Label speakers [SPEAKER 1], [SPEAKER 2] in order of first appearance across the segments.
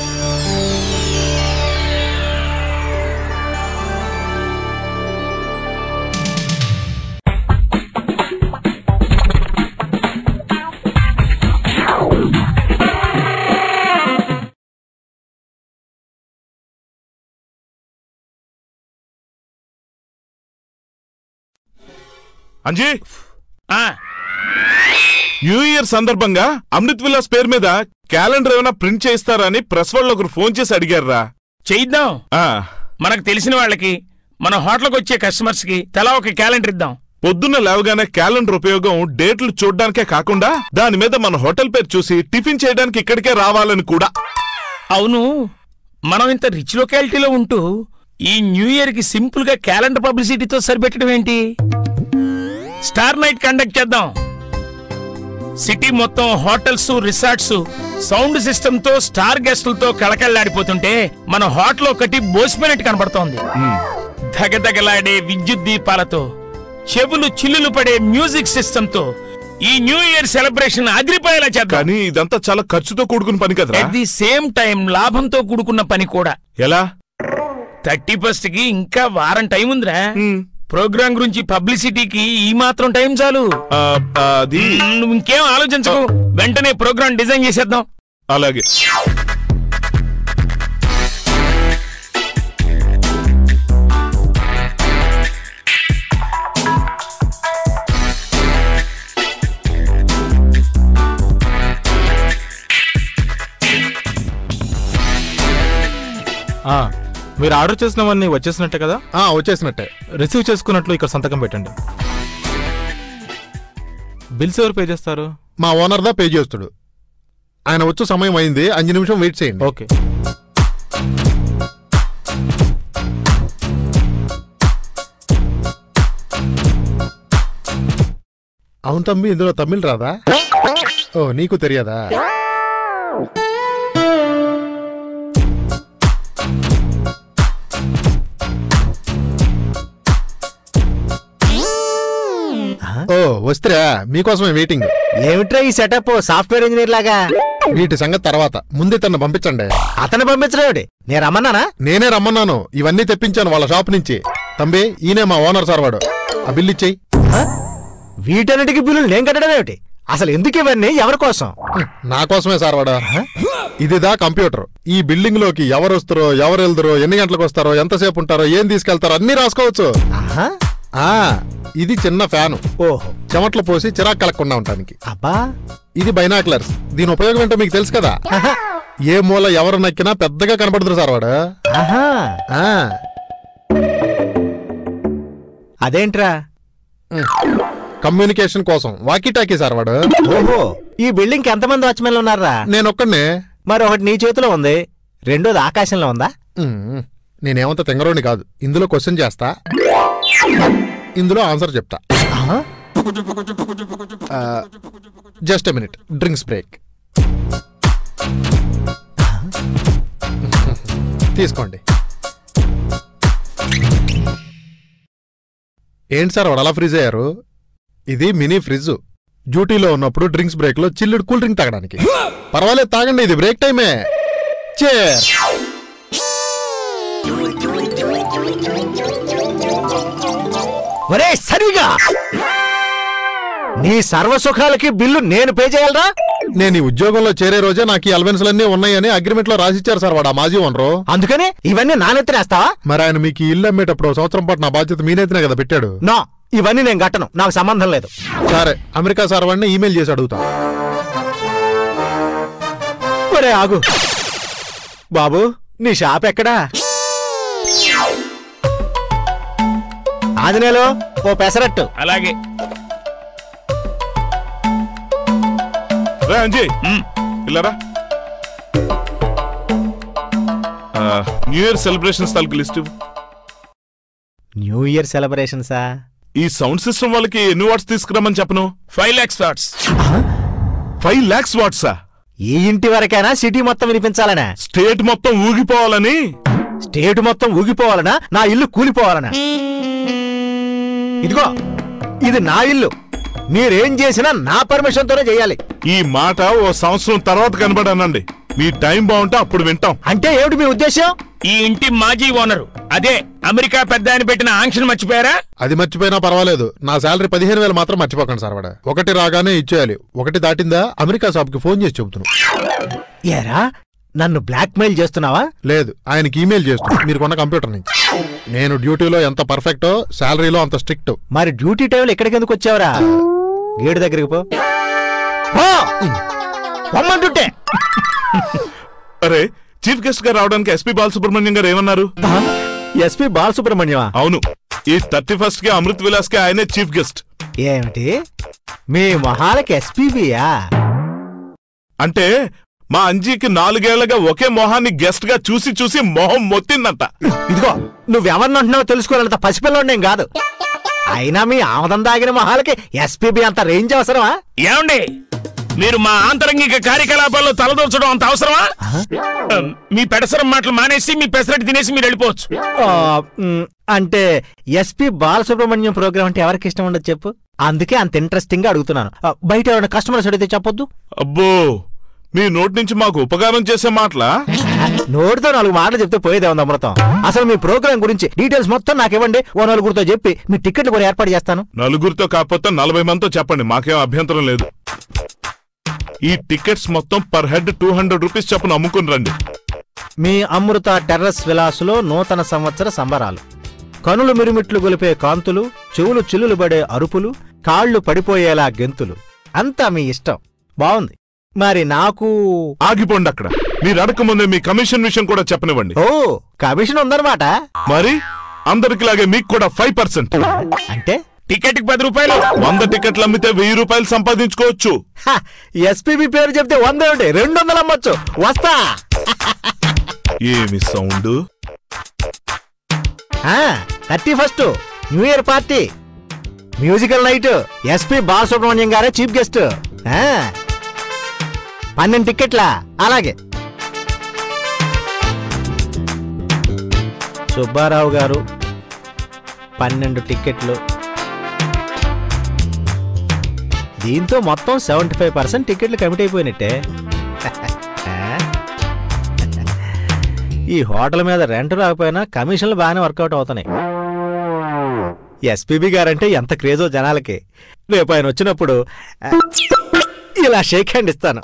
[SPEAKER 1] అంజీ
[SPEAKER 2] ఆ,
[SPEAKER 1] new year సందర్భంగా అమృత్ విలాస్ పేరు మీద క్యాలెండర్ ఏమైనా ప్రింట్ చేయిస్తారా అని ప్రెస్ వాళ్ళు ఒకరు ఫోన్ చేసి అడిగారా
[SPEAKER 2] చేయిద్దాం
[SPEAKER 1] ఆ
[SPEAKER 2] మనకు తెలిసిన వాళ్ళకి మన హోటల్కి వచ్చే కస్టమర్స్ కి తలా ఒక క్యాలెండర్ ఇద్దాం
[SPEAKER 1] పొద్దున్న లేవగానే క్యాలెండర్ ఉపయోగం డేట్లు చూడ్డానికే కాకుండా దాని మీద మన హోటల్ పేరు చూసి టిఫిన్ చేయడానికి ఇక్కడికే రావాలని కూడా
[SPEAKER 2] అవును మనం ఇంత రిచ్ లొకాలిటీలో ఉంటూ ఈ న్యూ ఇయర్ కి సింపుల్ గా క్యాలెండర్ పబ్లిసిటీతో సరిపెట్టడం ఏంటి స్టార్ నైట్ కండక్ట్ చేద్దాం సిటీ మొత్తం హోటల్స్ రిసార్ట్స్ సౌండ్ సిస్టమ్ తో స్టార్ గెస్టులతో కళకళలాడిపోతుంటే మన హోటల్ ఒకటి బోసిపోయినట్టు కనబడుతోంది ధగధగలాడే విద్యుత్ దీపాలతో చెవులు చిల్లులు పడే మ్యూజిక్ సిస్టమ్ తో ఈ న్యూ ఇయర్ సెలబ్రేషన్ అదిరిపోయేలా చేద్దాం
[SPEAKER 1] కానీ ఇదంతా చాలా ఖర్చుతో కూడుకున్న పని కదరా
[SPEAKER 2] అట్ ది సేమ్ టైం లాభంతో కూడుకున్న పని కూడా
[SPEAKER 1] ఎలా
[SPEAKER 2] థర్టీ ఫస్ట్ కి ఇంకా వారం టైం ఉందిరా
[SPEAKER 1] హ్మ్.
[SPEAKER 2] ప్రోగ్రామ్ గురించి పబ్లిసిటీకి ఈ మాత్రం టైం చాలు
[SPEAKER 1] ఆ, ఆ, అది
[SPEAKER 2] నువ్వు ఇంకేం ఆలోచించకు వెంటనే ప్రోగ్రామ్ డిజైన్ చేసేద్దాం
[SPEAKER 1] అలాగే
[SPEAKER 3] ఆ, మీరు ఆర్డర్ చేసినవన్నీ వచ్చేసినట్టే కదా
[SPEAKER 4] ఆ వచ్చేసినట్టే
[SPEAKER 3] రిసీవ్ చేసుకున్నట్లు ఇక్కడ సంతకం పెట్టండి బిల్స్ ఎవరు పే చేస్తారు
[SPEAKER 4] మా ఓనర్ దా పే చేస్తాడు ఆయన వచ్చే సమయం అయింది అஞ்சు నిమిషం వెయిట్ చేయండి
[SPEAKER 3] ఓకే
[SPEAKER 4] అవును తమ్మి ఇందులో తమిళ్ రాదా ఓ నీకు తెలియదా ఓ వస్త్రా మీకోసమే వెయిటింగ్
[SPEAKER 5] ఏమిట్రా ఈ సెటప్ సాఫ్ట్వేర్ ఇంజనీర్ లాగా
[SPEAKER 4] వీటి సంగతి తర్వాత ముందే తను పంపించండి
[SPEAKER 5] అతను పంపించడం ఏమిటి నేను రమ్మన్నానా
[SPEAKER 4] నేనే రమ్మన్నాను ఇవన్నీ తెప్పించాను వాళ్ళ షాప్ నుంచి తంబి ఈయనే మా ఓనర్ సార్ వాడు ఆ బిల్ ఇచ్చేయి
[SPEAKER 5] వీటన్నిటికి బిల్లులు నేను కట్టడం ఏమిటి అసలు ఎందుకు ఇవన్నీ ఎవరి కోసం
[SPEAKER 4] నా కోసమే సార్ వాడు ఇదిదా కంప్యూటర్ ఈ బిల్డింగ్ లోకి ఎవరు వస్తారో ఎవరు వెళ్తారో ఎన్ని గంటలకు వస్తారో ఎంతసేపు ఉంటారో ఏం తీసుకెళ్తారో అన్ని రాసుకోవచ్చు
[SPEAKER 5] ఆహా
[SPEAKER 4] ఆ ఇది చిన్న ఫ్యాను
[SPEAKER 5] ఓహో
[SPEAKER 4] చెమట్లు పోసి చిరాకు కలగకుండా ఉండటానికి
[SPEAKER 5] అబ్బా
[SPEAKER 4] ఇది బైనాక్లర్స్ దీని ఉపయోగం ఏంటో మీకు తెలుసు కదా ఏ మూల ఎవరు నక్కినా పెద్దగా కనపడుతుంది సార్ వాడు
[SPEAKER 5] ఆహా
[SPEAKER 4] ఆ
[SPEAKER 5] అదేంట్రా
[SPEAKER 4] కమ్యూనికేషన్ కోసం వాకీ టాకీ సార్ వాడు
[SPEAKER 5] ఓహో ఈ బిల్డింగ్ కి ఎంతమంది వాచ్మెన్లు ఉన్నారా
[SPEAKER 4] నేను ఒక్కడనే
[SPEAKER 5] మరి ఒకటి నీ చేతిలో ఉంది రెండోది ఆకాశంలో ఉందా
[SPEAKER 4] ఉమ్, నేనేమంత తెంగరోని కాదు ఇందులో క్వశ్చన్ చేస్తా ఇందులో ఆన్సర్ చెప్తా
[SPEAKER 5] ఆహా.
[SPEAKER 4] జస్ట్ మినిట్ డ్రింక్స్ బ్రేక్ తీసుకోండి ఏంటి సార్ వాడు అలా ఫ్రిజ్ అయ్యారు ఇది మినీ ఫ్రిజ్ డ్యూటీలో ఉన్నప్పుడు డ్రింక్స్ బ్రేక్ లో చిల్లుడు కూల్ డ్రింక్ తాగడానికి పర్వాలేదు తాగండి ఇది బ్రేక్ టైమే చేర్
[SPEAKER 5] ఒరే సరిగా నీ సర్వసుఖాలకి బిల్లు నేను పే చేయాలరా
[SPEAKER 4] నేను ఈ ఉద్యోగంలో చేరే రోజే నాకు ఈ అలవెన్స్లన్నీ ఉన్నాయని అగ్రిమెంట్ లో రాసిచ్చారు సార్ వాడు ఆ మాజీ ఓనరు
[SPEAKER 5] అందుకని ఇవన్నీ నానెత్తినేస్తావా
[SPEAKER 4] మరి ఆయన మీకు ఈ ఇల్లు అమ్మేటప్పుడు ఓ సంవత్సరం పాటు నా బాధ్యత మీనైతేనే కదా పెట్టాడు
[SPEAKER 5] నో ఇవన్నీ నేను కట్టను నాకు సంబంధం లేదు
[SPEAKER 4] సరే అమెరికా సార్ వాడిని ఈమెయిల్ చేసి అడుగుతా
[SPEAKER 5] ఒరే ఆగు బాబు నీ షాప్ ఎక్కడా ఆంజనేయులు ఓ పెసరట్టు
[SPEAKER 2] అలాగే
[SPEAKER 1] రా అంజీ ఇల్లరా ఆ, న్యూ ఇయర్ సెలబ్రేషన్స్ తాలూకు లిస్ట్ ఇవ్వు.
[SPEAKER 5] న్యూ ఇయర్ సెలబ్రేషన్సా
[SPEAKER 1] ఈ సౌండ్ సిస్టమ్ వాళ్ళకి ఎన్ని వాట్స్ తీసుకురామని చెప్పను
[SPEAKER 2] five lakhs watts
[SPEAKER 1] five lakhs వాట్సా
[SPEAKER 5] ఈ ఇంటి వరకైనా సిటీ మొత్తం వినిపించాలనా
[SPEAKER 1] స్టేట్ మొత్తం ఊగిపోవాలని
[SPEAKER 5] స్టేట్ మొత్తం ఊగిపోవాలనా నా ఇల్లు కూలిపోవాలనా ఇదిగో ఇది నా ఇల్లు మీరేం చేసినా నా పర్మిషన్ తోనే చేయాలి
[SPEAKER 1] ఈ మాట ఓ సంవత్సరం తర్వాత కనబడానండి మీ టైం బాగుంటే అప్పుడు వింటాం
[SPEAKER 5] అంటే ఏమిటి మీ ఉద్దేశం
[SPEAKER 2] ఈ ఇంటి మాజీ ఓనరు అదే అమెరికా పెద్ద ఆయన పెట్టిన ఆంక్షను మర్చిపోయారా
[SPEAKER 4] అది మర్చిపోయినా పర్వాలేదు నా శాలరీ పదిహేను వేలు మాత్రం మర్చిపోకండి సార్ వాడ ఒకటి రాగానే ఇచ్చేయాలి ఒకటి దాటిందా అమెరికా షాప్కి ఫోన్ చేసి చెబుతున్నాను
[SPEAKER 5] ఏరా నన్ను బ్లాక్మెయిల్ చేస్తున్నావా
[SPEAKER 4] లేదు ఆయనకి ఈమెయిల్ చేస్తున్నా మీరు కొన్న కంప్యూటర్ నుంచి నేను డ్యూటీలో ఎంత పర్ఫెక్టో శాలరీలో అంత స్ట్రిక్ట్
[SPEAKER 5] మరి డ్యూటీ టైంలో ఎక్కడికి ఎందుకు వచ్చావురా గేటు దగ్గరికి పో పో! పొమ్మంటుంటే
[SPEAKER 1] అరే చీఫ్ గెస్ట్ గా రావడానికి ఎస్పీ బాలసుబ్రహ్మణ్యం గారు ఏమన్నారు
[SPEAKER 5] ఎస్పి బాలసుబ్రహ్మణ్యమా
[SPEAKER 1] అవును ఈ థర్టీ ఫస్ట్ కి అమృత్ విలాస్ కి ఆయనే చీఫ్ గెస్ట్
[SPEAKER 5] ఏమిటి మీ మొహాలకి ఎస్పీబియా
[SPEAKER 1] అంటే మా అంజీకి నాలుగేళ్లగా ఒకే మొహాన్ని గెస్ట్ గా చూసి చూసి మొహం మొత్తిందంట
[SPEAKER 5] ఇదిగో నువ్వెవరిని అంటున్నావో తెలుసుకోవాలంత పసిపిల్లోనేం కాదు అయినా మీ ఆమదం దాగిన మొహాలకి ఎస్పీబీ అంత రేంజ్ అవసరమా
[SPEAKER 2] ఏమండి మీరు మా ఆంతరంగిక కార్యకలాపాల్లో తలదూర్చడం అంత అవసరమా ఆ, మీ పెడసరం మాటలు మానేసి మీ పెసరట్టు తినేసి మీరు వెళ్ళిపోవచ్చు
[SPEAKER 5] ఆ, మ్, అంటే ఎస్పీ బాలసుబ్రహ్మణ్యం ప్రోగ్రామ్ అంటే ఎవరికి ఇష్టం ఉండదు చెప్పు అందుకే అంత ఇంట్రెస్టింగ్ గా అడుగుతున్నాను ఆ, బయట ఎవరైనా కస్టమర్స్ అడిగితే చెప్పొద్దు
[SPEAKER 1] అబ్బో మీ నోటి నుంచి మాకు ఉపకారం చేసే మాటలా
[SPEAKER 5] ఆ, నోటితో నాలుగు మాటలు చెప్తే పోయేదే ఉంది అమృతం అసలు మీ ప్రోగ్రామ్ గురించి డీటెయిల్స్ మొత్తం నాకు ఇవ్వండి ఓ నలుగురితో చెప్పి మీ టికెట్లు కూడా ఏర్పాటు చేస్తాను
[SPEAKER 1] నలుగురితో కాకపోతే నలభై మందితో చెప్పండి మాకేం అభ్యంతరం లేదు ఈ టికెట్స్ మొత్తం per head two hundred rupees చొప్పున అమ్ముకుని రండి
[SPEAKER 5] మీ అమృత టెర్రస్ విలాసులో నూతన సంవత్సర సంబరాలు కనులు మిరుమిట్లు గొలిపే కాంతులు చెవులు చిల్లులు పడే అరుపులు కాళ్ళు పడిపోయేలా గెంతులు అంతా మీ ఇష్టం బాగుంది మరి నాకు
[SPEAKER 1] ఆగిపోండి అక్కడ మీరు అడగక ముందే మీ కమిషన్ విషయం కూడా చెప్పనివ్వండి
[SPEAKER 5] ఓ కమిషన్ ఉందన్నమాట
[SPEAKER 1] మరి అందరికిలాగే మీకు కూడా ఫైవ్ పర్సెంట్
[SPEAKER 5] అంటే
[SPEAKER 2] టికెట్ కి పది రూపాయలు
[SPEAKER 1] వంద టికెట్లు అమ్మితే వెయ్యి రూపాయలు సంపాదించుకోవచ్చు
[SPEAKER 5] ఎస్పీబీ పేరు చెప్తే వంద ఏమిటి రెండు వందలు అమ్మొచ్చు వస్తా
[SPEAKER 1] ఏమి sound
[SPEAKER 5] thirty first new year party musical night SP Balasubrahmanyam గారే చీఫ్ గెస్ట్ ఆ, పన్నెండు టిక్కెట్లా అలాగే సుబ్బారావు గారు పన్నెండు టిక్కెట్లు దీంతో మొత్తం సెవెంటీ ఫైవ్ పర్సెంట్ టికెట్లు కమిట్ అయిపోయినట్టే ఆ? ఈ హోటల్ మీద రెంట్ రాకపోయినా కమిషన్లు బాగానే వర్కౌట్ అవుతున్నాయి ఎస్పీబీ గారంటే ఎంత క్రేజో జనాలకి రేపు ఆయన వచ్చినప్పుడు ఆ, ఇలా షేక్ హ్యాండ్ ఇస్తాను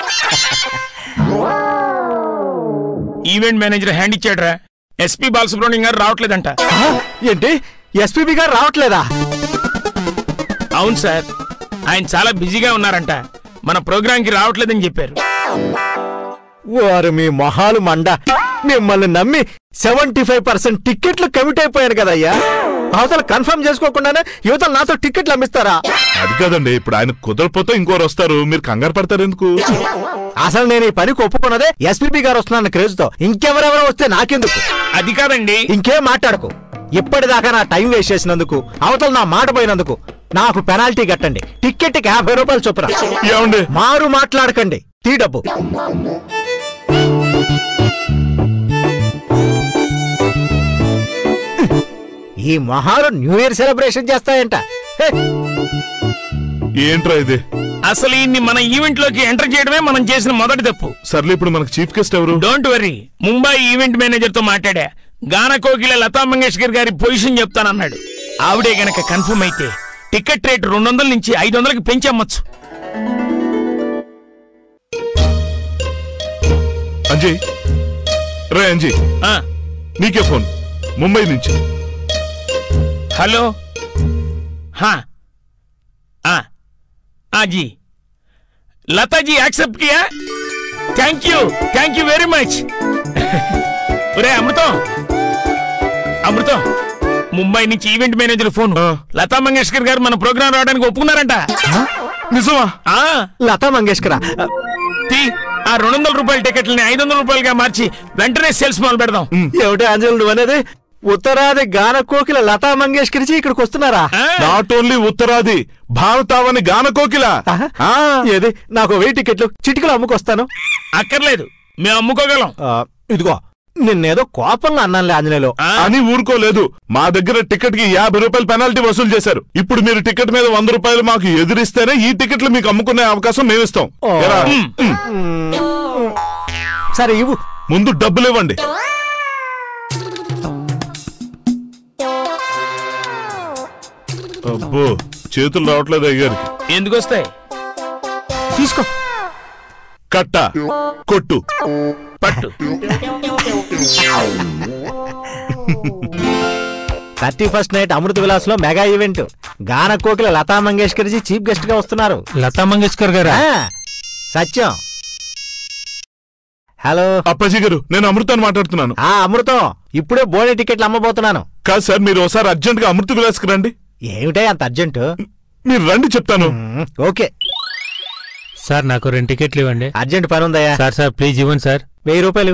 [SPEAKER 2] ఈవెంట్ మేనేజర్ హ్యాండ్ ఇచ్చాడ్రా ఎస్పీ బాలసుబ్రహ్మణ్యం గారు రావట్లేదంట
[SPEAKER 5] ఆ, ఏంటి ఎస్పీబీ గారు రావట్లేదా
[SPEAKER 2] అవును సార్ ఆయన చాలా బిజీగా ఉన్నారంట మన ప్రోగ్రామ్ కి రావట్లేదని చెప్పారు
[SPEAKER 5] వారు మీ మొహాలు మండ మిమ్మల్ని నమ్మి సెవెంటీ ఫైవ్ పర్సెంట్ టిక్కెట్లు కమిట్ అయిపోయాను కదయ్యా అవతల కన్ఫర్మ్ చేసుకోకుండానే యువతలు నాతో టిక్కెట్లు అమ్మిస్తారా
[SPEAKER 1] అది కాదండి ఇప్పుడు ఆయన కుదరపోతే ఇంకోరు వస్తారు మీరు కంగారు పడతారు ఎందుకు
[SPEAKER 5] అసలు నేను ఈ పనికి ఒప్పుకున్నదే ఎస్పీబీ గారు వస్తున్నాను క్రేజ్తో ఇంకెవరెవరో వస్తే నాకెందుకు
[SPEAKER 2] అది కాదండి
[SPEAKER 5] ఇంకేం మాట్లాడకు ఇప్పటిదాకా నా టైం వేస్ట్ చేసినందుకు అవతల నా మాట పోయినందుకు నాకు పెనాల్టీ కట్టండి టిక్కెట్కి యాభై రూపాయలు చొప్పున
[SPEAKER 1] ఏమండి
[SPEAKER 5] మారు మాట్లాడకండి తీ డబ్బు ఈ మొహాలు న్యూ ఇయర్ సెలబ్రేషన్ చేస్తాయంట హే,
[SPEAKER 1] ఏంట్రా ఇది
[SPEAKER 2] అసలు ఈయన్ని మన ఈవెంట్ లోకి ఎంటర్ చేయడమే మనం చేసిన మొదటి తప్పు
[SPEAKER 1] సర్లే ఇప్పుడు మనకు చీఫ్ గెస్ట్ ఎవరు
[SPEAKER 2] don't worry Mumbai event manager తో మాట్లాడా గాన కోకిల లతా మంగేష్కర్ గారి పొజిషన్ చెప్తానన్నాడు ఆవిడే గనక కన్ఫర్మ్ అయితే టికెట్ రేట్ రెండు వందల నుంచి ఐదు వందలకి పెంచి అమ్మొచ్చు
[SPEAKER 1] అంజయ్ రే అంజయ్
[SPEAKER 2] ఆ,
[SPEAKER 1] నీకే ఫోన్ ముంబై నుంచి
[SPEAKER 2] हेलो हाँ हाँ हाँ जी लता जी एक्सेप्ट किया thank you thank you very much ఒరే అమృతం అమృతం ముంబై నుంచి ఈవెంట్ మేనేజర్ ఫోన్
[SPEAKER 1] ఆ.
[SPEAKER 2] లతా మంగేష్కర్ గారు మన ప్రోగ్రామ్ రావడానికి ఒప్పుకున్నారంట
[SPEAKER 1] నిజమా
[SPEAKER 2] ఆ,
[SPEAKER 5] లతా మంగేష్కరా
[SPEAKER 2] తీ ఆ రెండు వందల రూపాయల టికెట్లని ఐదు వందల రూపాయలుగా మార్చి వెంటనే సేల్స్ మొదలు పెడదాం
[SPEAKER 5] ఏమిటి అంజలి నువ్వు అనేది ఉత్తరాది గాన కోకిల లతా మంగేష్కర్ జీ ఇక్కడికి వస్తున్నారా
[SPEAKER 2] ఆ,
[SPEAKER 1] నాట్ ఓన్లీ ఉత్తరాది భారతావని గాన కోకిల
[SPEAKER 5] ఆహా.
[SPEAKER 1] ఆ,
[SPEAKER 5] ఏది నాకు వెయ్యి టికెట్లు చిటికలు అమ్ముకొస్తాను
[SPEAKER 2] అక్కర్లేదు మేము అమ్ముకోగలం
[SPEAKER 5] ఆ, ఇదిగో నిన్నేదో కోపంలో అన్నానులే ఆంజనేయులు
[SPEAKER 2] ఆ,
[SPEAKER 1] అని ఊరుకోలేదు మా దగ్గర టికెట్ కి యాభై రూపాయలు పెనాల్టీ వసూలు చేశారు ఇప్పుడు మీరు టికెట్ మీద వంద రూపాయలు మాకు ఎదురిస్తేనే ఈ టికెట్లు మీకు అమ్ముకునే అవకాశం మేము ఇస్తాం
[SPEAKER 5] ఓ.
[SPEAKER 1] ఎరా?
[SPEAKER 2] మ్.
[SPEAKER 1] మ్.
[SPEAKER 5] సరే ఇవ్వు
[SPEAKER 1] ముందు డబ్బులు ఇవ్వండి అబ్బో చేతులు రావట్లేదు అయ్యారికి
[SPEAKER 2] ఎందుకు వస్తాయి తీసుకో
[SPEAKER 1] కట్ట కొట్టు
[SPEAKER 2] పట్టు
[SPEAKER 5] thirty first night Amrutha Vilas లో మెగా ఈవెంట్ గాన కోకిల లతా మంగేష్కర్ జీ చీఫ్ గెస్ట్ గా వస్తున్నారు
[SPEAKER 3] లతా మంగేష్కర్ గారా
[SPEAKER 5] ఆ, సత్యం హలో
[SPEAKER 1] అప్పాజీ గారు నేను అమృతాన్ని మాట్లాడుతున్నాను
[SPEAKER 5] ఆ అమృతం ఇప్పుడే బోర్డే టికెట్లు అమ్మబోతున్నాను
[SPEAKER 1] కాదు సార్ మీరు ఒకసారి అర్జెంట్ గా అమృత విలాస్కి రండి
[SPEAKER 5] ఏమిటే అంత అర్జెంటు
[SPEAKER 1] మీరు రండి చెప్తాను
[SPEAKER 5] మ్మ్, ఓకే
[SPEAKER 3] సార్ నాకు రెండు టికెట్లు ఇవ్వండి
[SPEAKER 5] అర్జెంట్ పని ఉందయ్యా
[SPEAKER 3] సార్ సార్ ప్లీజ్ ఇవ్వండి సార్
[SPEAKER 5] వెయ్యి రూపాయలు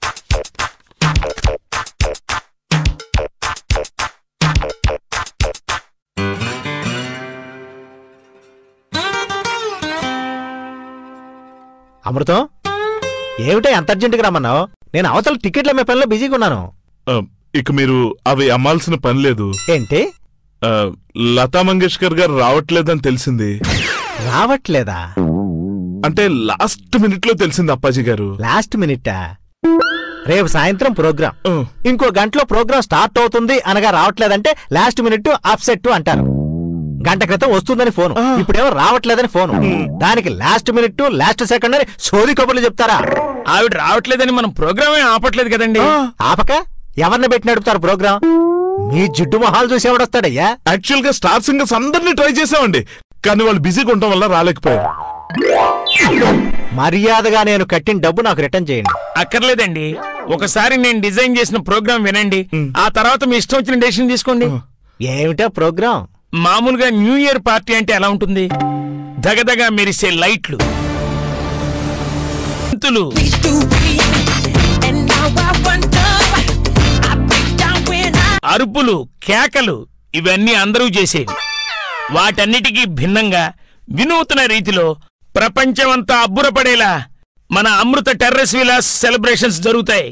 [SPEAKER 5] అమృతం ఏమిటో ఎంత అర్జెంటుగా రమ్మన్నావు నేను అవతల టికెట్ల అమ్మే పనిలో బిజీగా ఉన్నాను
[SPEAKER 1] ఆ, ఇక మీరు అవి అమ్మాల్సిన పని లేదు
[SPEAKER 5] ఏంటి
[SPEAKER 1] ఆ, లతా మంగేష్కర్ గారు రావట్లేదని తెలిసింది
[SPEAKER 5] రావట్లేదా
[SPEAKER 1] అంటే లాస్ట్ మినిట్ లో తెలిసింది అప్పాజీ గారు
[SPEAKER 5] లాస్ట్ మినిట్టా రేపు సాయంత్రం ప్రోగ్రాం
[SPEAKER 1] ఆ,
[SPEAKER 5] ఇంకో గంటలో ప్రోగ్రాం స్టార్ట్ అవుతుంది అనగా రావట్లేదంటే లాస్ట్ మినిట్ అప్సెట్ అంటారు గంట క్రితం వస్తుందని ఫోను ఇప్పుడేమో రావట్లేదని ఫోను దానికి లాస్ట్ మినిట్ లాస్ట్ సెకండ్ అని సోది కబుర్లు చెప్తారా
[SPEAKER 2] ఆవిడ రావట్లేదని మనం ప్రోగ్రామే ఆపట్లేదు కదండి
[SPEAKER 5] ఆపక ఎవరిని పెట్టి నడుపుతారు ప్రోగ్రాం మీ జిడ్డు మొహాలు చూసి ఎవడొస్తాడయ్యా
[SPEAKER 1] యాక్చువల్ గా స్టార్ సింగర్స్ అందరినీ ట్రై చేసామండి కానీ వాళ్ళు బిజీగా ఉండటం వల్ల రాలేకపోయారు
[SPEAKER 5] మర్యాదగా నేను కట్టిన డబ్బు నాకు రిటర్న్ చేయండి
[SPEAKER 2] అక్కర్లేదండి ఒకసారి నేను డిజైన్ చేసిన ప్రోగ్రామ్ వినండి ఆ తర్వాత మీ ఇష్టం వచ్చిన డెసిషన్ తీసుకోండి
[SPEAKER 5] ఏమిటా ప్రోగ్రాం
[SPEAKER 2] మామూలుగా న్యూ ఇయర్ పార్టీ అంటే ఎలా ఉంటుంది దగదగా మెరిసే లైట్లు బంతులు,
[SPEAKER 6] used to be. And now I wonder, I break down when I
[SPEAKER 2] అరుపులు కేకలు ఇవన్నీ అందరూ చేసేవి వాటన్నిటికీ భిన్నంగా వినూత్న రీతిలో ప్రపంచమంతా అబ్బురపడేలా మన అమృత టెర్రస్ విలాస్ సెలబ్రేషన్స్ జరుగుతాయి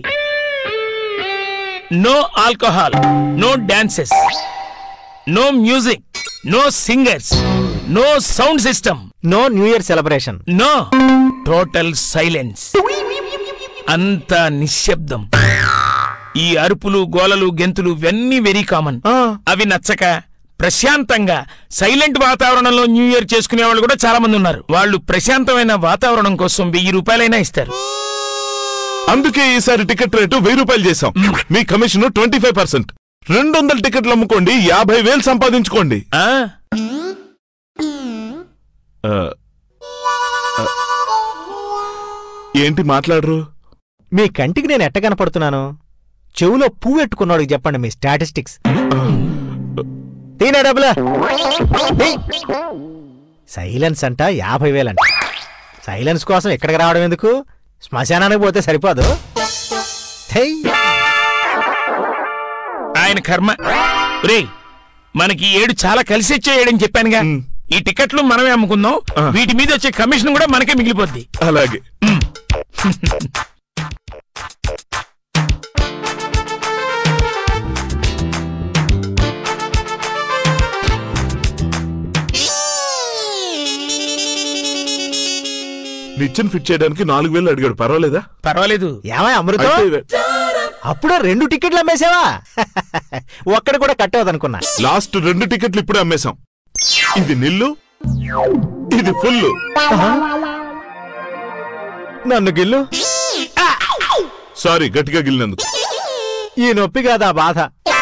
[SPEAKER 2] no alcohol no dances no music no singers no sound system
[SPEAKER 5] no new year celebration
[SPEAKER 2] no total silence అంత నిశ్శబ్దం ఈ అరుపులు గోలలు గెంతులు ఇవన్నీ వెరీ కామన్ అవి నచ్చక ప్రశాంతంగా సైలెంట్ వాతావరణంలో న్యూ ఇయర్ చేసుకునే వాళ్ళు కూడా చాలా మంది ఉన్నారు వాళ్ళు ప్రశాంతమైన వాతావరణం కోసం వెయ్యి రూపాయలైనా ఇస్తారు
[SPEAKER 1] అందుకే ఈసారి టికెట్ రేటు వెయ్యి రూపాయలు చేశాం మీ కమిషన్ ట్వంటీ ఫైవ్ పర్సెంట్ రెండు వందల టికెట్లు అమ్ముకోండి యాభై వేలు సంపాదించుకోండి
[SPEAKER 2] ఆ
[SPEAKER 1] ఆ, ఆ, ఏంటి మాట్లాడరు
[SPEAKER 5] మీ కంటికి నేను ఎట్ట కనపడుతున్నాను చెవులో పువ్వు ఎట్టుకున్నాడు చెప్పండి మీ స్టాటిస్టిక్స్ తీనే డబ్బులా తీ. సైలెన్స్ అంట యాభై వేలంట సైలెన్స్ కోసం ఇక్కడికి రావడం ఎందుకు శ్మశానానికి పోతే సరిపోదు థై.
[SPEAKER 2] ఆయన కర్మ రే మనకి ఈ ఏడు చాలా కలిసి వచ్చే ఏడని చెప్పానుగా ఈ టికెట్లు మనమే అమ్ముకుందాం వీటి మీద వచ్చే కమిషన్ కూడా మనకే మిగిలిపోద్ది
[SPEAKER 1] అలాగే నిచ్చెన ఫిట్ చేయడానికి నాలుగు వేలు అడిగాడు పర్వాలేదా
[SPEAKER 2] పర్వాలేదు
[SPEAKER 5] ఏమై అమృతం
[SPEAKER 1] అయితే
[SPEAKER 5] అప్పుడే రెండు టికెట్లు అమ్మేసావా ఒక్కడి కూడా కట్టవదనుకున్నా
[SPEAKER 1] లాస్ట్ రెండు టికెట్లు ఇప్పుడే అమ్మేశాం ఇది నిల్లు ఇది ఫుల్
[SPEAKER 5] నన్ను గిల్లు
[SPEAKER 1] సారీ గట్టిగా గిల్లినందుకు
[SPEAKER 5] ఈ నొప్పి కాదా బాధ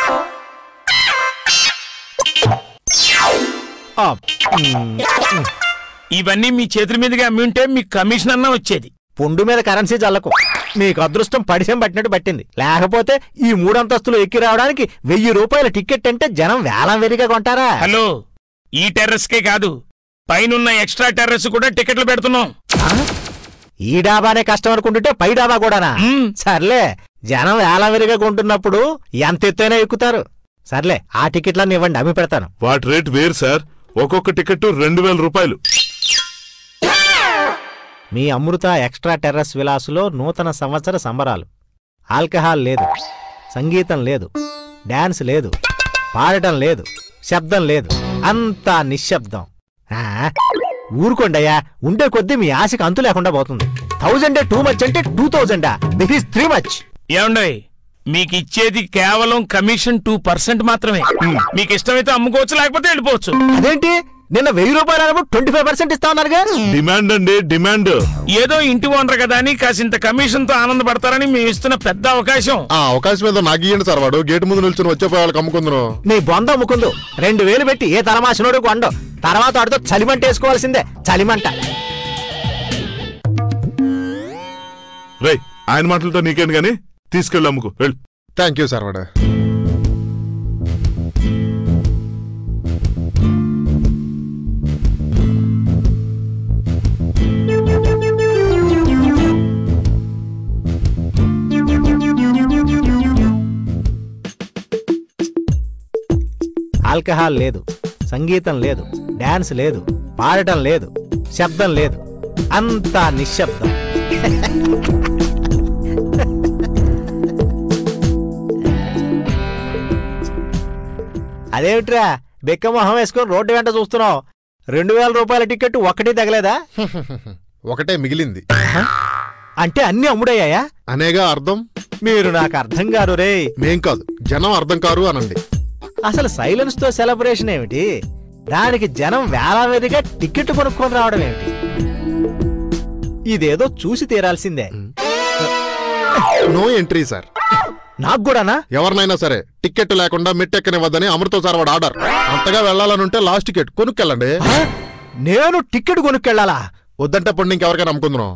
[SPEAKER 5] ఆ, మ్,
[SPEAKER 2] ఇవన్నీ మీ చేతుల మీదుగా అమ్మి ఉంటే మీకు కమిషన్ అన్నా వచ్చేది
[SPEAKER 5] పుండు మీద కరెన్సీ చల్లకు మీకు అదృష్టం పడిసం పట్టినట్టు పట్టింది లేకపోతే ఈ మూడంతస్తులు ఎక్కి రావడానికి వెయ్యి రూపాయల టికెట్ అంటే జనం వేలం వెరిగా కొంటారా
[SPEAKER 2] హలో ఈ టెర్రస్ కే కాదు పైనున్న ఎక్స్ట్రా టెర్రస్ కూడా టికెట్లు పెడుతున్నాం
[SPEAKER 5] ఈ డాబానే కష్టం అనుకుంటుంటే పై డాబా కూడానా
[SPEAKER 2] మ్.
[SPEAKER 5] సర్లే జనం వేలం వెరిగా కొంటున్నప్పుడు ఎంత ఎత్తైనా ఎక్కుతారు సర్లే ఆ టికెట్లన్నీ ఇవ్వండి అమ్మి పెడతాను
[SPEAKER 1] వాటి రేట్ వేరు సార్ ఒక్కొక్క టికెట్ రెండు వేల రూపాయలు
[SPEAKER 5] మీ అమృత ఎక్స్ట్రా టెర్రస్ విలాసులో నూతన సంవత్సర సంబరాలు ఆల్కహాల్ లేదు సంగీతం లేదు డాన్స్ లేదు పాడటం లేదు శబ్దం లేదు అంతా నిశ్శబ్దం ఆ, ఊరుకోండయ్యా ఉండే కొద్దీ మీ ఆశకి అంతు లేకుండా పోతుంది థౌజండే టూ మచ్ అంటే టూ థౌజండా దిస్ ఈస్ త్రీ మచ్
[SPEAKER 2] ఏమండీ మీకు ఇచ్చేది కేవలం కమిషన్ టూ పర్సెంట్ మాత్రమే మీకు ఇష్టమైతే అమ్ముకోవచ్చు లేకపోతే వెళ్ళిపోవచ్చు
[SPEAKER 5] అదేంటి నిన్న వెయ్యి రూపాయలు అన్నప్పుడు ట్వంటీ ఫైవ్ పర్సెంట్ ఇస్తా ఉన్నారుగా
[SPEAKER 1] డిమాండ్ అండి డిమాండ్
[SPEAKER 2] ఏదో ఇంటి ఓనర్ కదా అని కాసింత కమిషన్ తో ఆనందపడతారని మేము ఇస్తున్న పెద్ద అవకాశం
[SPEAKER 4] ఆ అవకాశం ఏదో నాకు ఇయ్యండి సార్ వాడు గేటు ముందు నిల్చుని వచ్చే వాళ్ళకి అమ్ముకుందును
[SPEAKER 5] నీ బొంద ముకుందు రెండు వేలు పెట్టి ఏ తరమాసినోడు కొండు తర్వాత వాడితో చలిమంట వేసుకోవాల్సిందే చలిమంట
[SPEAKER 1] రేయ్ ఆయన మాటలతో నీకేంటి గాని తీసుకెళ్ళి అమ్ముకో వెళ్ళు
[SPEAKER 4] థ్యాంక్ యూ సార్ వాడు
[SPEAKER 5] ఆల్కహాల్ లేదు సంగీతం లేదు డాన్స్ లేదు పాడటం లేదు శబ్దం లేదు అంతా నిశ్శబ్దం అదేమిట్రా బెక్క మొహం వేసుకొని రోడ్డు వెంట చూస్తున్నావు రెండు వేల రూపాయల టికెట్ ఒక్కటి తగలేదా
[SPEAKER 4] ఒకటే మిగిలింది
[SPEAKER 5] అంటే అన్ని అమ్ముడయ్యాయా
[SPEAKER 4] అనేగా అర్థం
[SPEAKER 5] మీరు నాకు అర్థం కాదు రే
[SPEAKER 4] మేం కాదు జనం అర్థం కారు అనండి
[SPEAKER 5] అసలు సైలెన్స్ తో సెలబ్రేషన్ ఏమిటి దానికి జనం వేలావేదిగా టికెట్ కొనుక్కొని రావడం ఏమిటి ఇదేదో చూసి తీరాల్సిందే
[SPEAKER 4] నో ఎంట్రీ సార్
[SPEAKER 5] నాకు కూడానా
[SPEAKER 4] ఎవరినైనా సరే టికెట్ లేకుండా మిట్టెక్కనివ్వద్దని అమృత సార్ వాడు ఆర్డర్ అంతగా వెళ్ళాలనుంటే లాస్ట్ టికెట్ కొనుక్కెళ్ళండి
[SPEAKER 5] ఆ? నేను టికెట్ కొనుక్కెళ్ళాలా
[SPEAKER 4] వద్దంటే పండు ఇంకెవరికైనా అమ్ముకుందును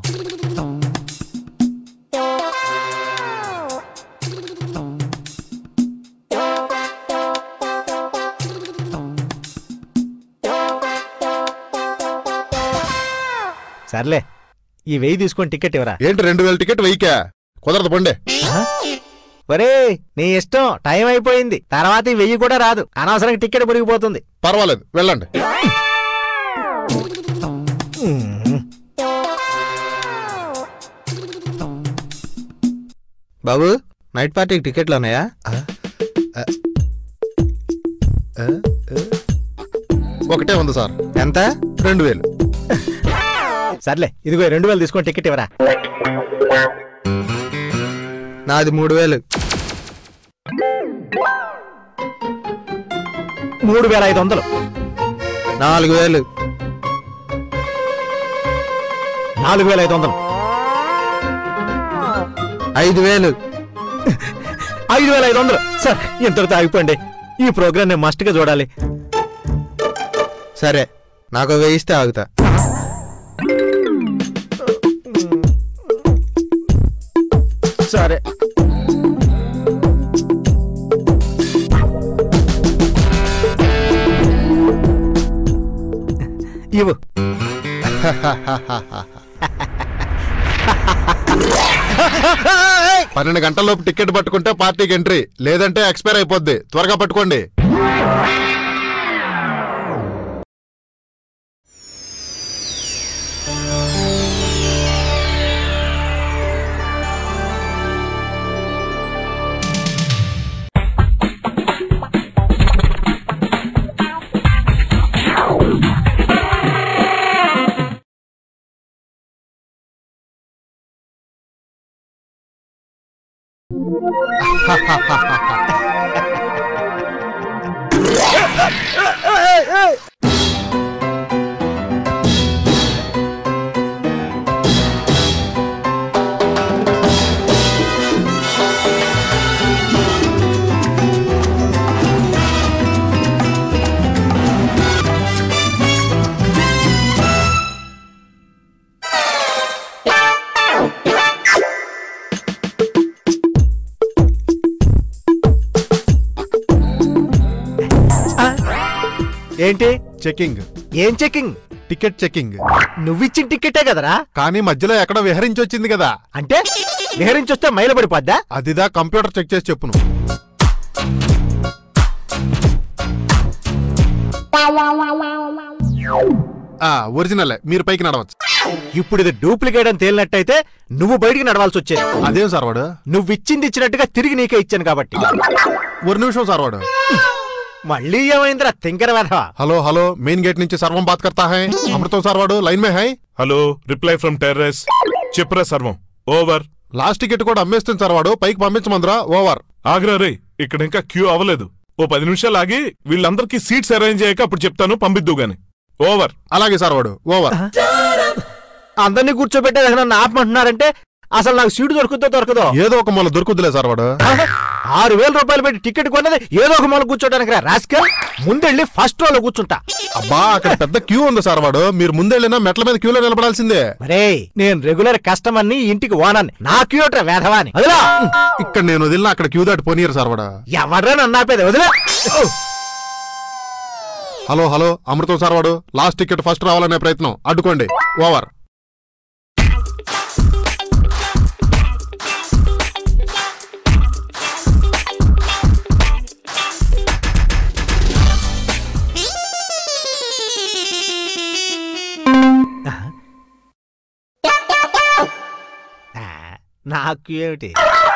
[SPEAKER 5] సర్లే ఈ వెయ్యి తీసుకొని టికెట్ ఇవ్వరా
[SPEAKER 4] ఏంటి రెండు వేల టికెట్ వెయ్యికా కుదరదు పండే
[SPEAKER 5] ఆ? ఒరే నీ ఇష్టం టైం అయిపోయింది తర్వాత ఈ వెయ్యి కూడా రాదు అనవసరంగా టికెట్ మురిగిపోతుంది
[SPEAKER 4] పర్వాలేదు వెళ్ళండి
[SPEAKER 7] బాబు నైట్ పార్టీకి టికెట్లు ఉన్నాయా
[SPEAKER 4] ఒకటే ఉంది సార్
[SPEAKER 7] ఎంత
[SPEAKER 4] రెండు వేలు
[SPEAKER 5] సర్లే ఇదిగో ఈ రెండు వేలు తీసుకొని టికెట్ ఇవ్వరా
[SPEAKER 7] నాది మూడు వేలు
[SPEAKER 5] మూడు వేల ఐదు వందలు
[SPEAKER 7] నాలుగు వేలు
[SPEAKER 5] నాలుగు వేల ఐదు వందలు
[SPEAKER 7] ఐదు వేలు
[SPEAKER 5] ఐదు వేల ఐదు వందలు సార్ ఇంతటితో ఆగిపోండి ఈ ప్రోగ్రామ్ నేను మస్ట్గా చూడాలి
[SPEAKER 7] సరే నాకు వేయిస్తే ఆగుతా
[SPEAKER 5] సరే ఇవ్వు
[SPEAKER 4] పన్నెండు గంటల్లోపు టికెట్ పట్టుకుంటే పార్టీకి ఎంట్రీ లేదంటే ఎక్స్పైర్ అయిపోద్ది త్వరగా పట్టుకోండి
[SPEAKER 5] ఏంటి
[SPEAKER 4] చెకింగ్
[SPEAKER 5] ఏం చెకింగ్
[SPEAKER 4] టికెట్ చెకింగ్
[SPEAKER 5] నువ్విచ్చిన టికెటే కదరా
[SPEAKER 4] కానీ మధ్యలో ఎక్కడ విహరించి వచ్చింది కదా
[SPEAKER 5] అంటే విహరించి వస్తే మైల పడిపోద్దా
[SPEAKER 4] అదిదా కంప్యూటర్ చెక్ చేసి చెప్పును ఆ ఒరిజినల్ మీరు పైకి నడవచ్చు
[SPEAKER 5] ఇప్పుడు ఇది డూప్లికేట్ అని తేలినట్టయితే నువ్వు బయటికి నడవాల్సి వచ్చేది
[SPEAKER 4] అదేం సార్ వాడు
[SPEAKER 5] నువ్వు ఇచ్చింది ఇచ్చినట్టుగా తిరిగి నీకే ఇచ్చాను కాబట్టి
[SPEAKER 4] ఒక నిమిషం సార్ వాడు
[SPEAKER 5] మళ్ళీ ఏమైందిరా తింకర వెధవా
[SPEAKER 4] హలో హలో మెయిన్ గేట్ నుంచి సర్వం బాత్ కర్తా హై అమృతం సార్వాడు లైన్ మే హై
[SPEAKER 1] హలో రిప్లై ఫ్రమ్ టెర్రస్ చెప్పురా సర్వం ఓవర్
[SPEAKER 4] లాస్ట్ టికెట్ కూడా అమ్మేస్తుంది సార్వాడు పైకి పంపించమందిరా ఓవర్
[SPEAKER 1] ఆగ్రా రే ఇక్కడ ఇంకా క్యూ అవ్వలేదు ఓ పది నిమిషాలు ఆగి వీళ్ళందరికీ సీట్స్ అరేంజ్ అయ్యాక అప్పుడు చెప్తాను పంపిద్దు గాని ఓవర్
[SPEAKER 4] అలాగే సార్వాడు ఓవర్
[SPEAKER 5] అందరినీ కూర్చోబెట్టేది నన్ను ఆపమంటున్నారంటే అసలు నాకు సీటు దొరుకుతుందో దొరకదో
[SPEAKER 4] ఏదో ఒక మూల దొరుకుద్దిలే సార్వాడు
[SPEAKER 5] ఆరు వేల రూపాయలు పెట్టి టికెట్ కొన్నది ఏదో ఒక మూల కూర్చోడానికి రా రాస్కల్ ముందెళ్ళి ఫస్ట్ రోలో కూర్చుంటా
[SPEAKER 4] అబ్బా అక్కడ పెద్ద క్యూ ఉంది సార్వాడు మీరు ముందెళ్ళినా మెట్ల మీద క్యూలో నిలబడాల్సిందే
[SPEAKER 5] మరే నేను రెగ్యులర్ కస్టమర్ని ఇంటికి ఓనర్ని నా క్యూట వేధవాని వదిలా
[SPEAKER 4] ఇక్కడ నేను వదిలినా అక్కడ క్యూ దాటి పోనీరు సార్వాడు
[SPEAKER 5] ఎవడ్రా నన్ను ఆపేది వదిలా
[SPEAKER 4] హలో హలో అమృతం సార్వాడు లాస్ట్ టికెట్ ఫస్ట్ రావాలనే ప్రయత్నం అడ్డుకోండి ఓవర్
[SPEAKER 5] ఆ, నాకు ఏమిటి